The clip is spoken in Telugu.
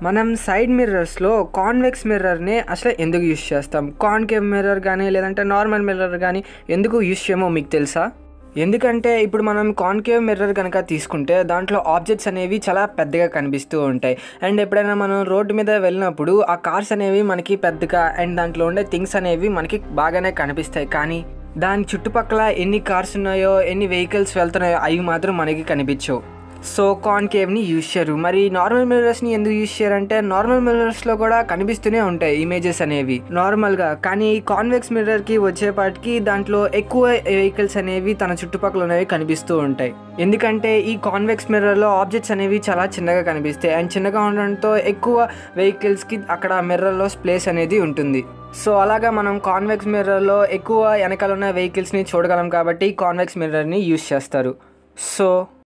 మనం సైడ్ మిర్రర్స్లో కాన్వెక్స్ మిర్రర్ని అసలు ఎందుకు యూస్ చేస్తాం కాన్కేవ్ మిర్రర్ కానీ లేదంటే నార్మల్ మిర్రర్ కానీ ఎందుకు యూస్ చేయమో మీకు తెలుసా ఎందుకంటే ఇప్పుడు మనం కాన్కేవ్ మిర్రర్ కనుక తీసుకుంటే దాంట్లో ఆబ్జెక్ట్స్ అనేవి చాలా పెద్దగా కనిపిస్తూ ఉంటాయి అండ్ ఎప్పుడైనా మనం రోడ్డు మీద వెళ్ళినప్పుడు ఆ కార్స్ అనేవి మనకి పెద్దగా అండ్ దాంట్లో ఉండే థింగ్స్ అనేవి మనకి బాగానే కనిపిస్తాయి కానీ దాని చుట్టుపక్కల ఎన్ని కార్స్ ఉన్నాయో ఎన్ని వెహికల్స్ వెళ్తున్నాయో అవి మాత్రం మనకి కనిపించవు సో కాన్కేవ్ని యూజ్ చేయరు మరి నార్మల్ మిర్రర్స్ని ఎందుకు యూజ్ చేయరంటే నార్మల్ మిర్రర్స్లో కూడా కనిపిస్తూనే ఉంటాయి ఇమేజెస్ అనేవి నార్మల్గా కానీ కాన్వెక్స్ మిర్రర్కి వచ్చేపాటికి దాంట్లో ఎక్కువ వెహికల్స్ అనేవి తన చుట్టుపక్కల ఉన్నవి కనిపిస్తూ ఉంటాయి ఎందుకంటే ఈ కాన్వెక్స్ మిర్రర్లో ఆబ్జెక్ట్స్ అనేవి చాలా చిన్నగా కనిపిస్తాయి అండ్ చిన్నగా ఉండడంతో ఎక్కువ వెహికల్స్కి అక్కడ మిర్రర్లో ప్లేస్ అనేది ఉంటుంది సో అలాగా మనం కాన్వెక్స్ మిర్రర్లో ఎక్కువ వెనకాల ఉన్న వెహికల్స్ని చూడగలం కాబట్టి కాన్వెక్స్ మిర్రర్ని యూజ్ చేస్తారు సో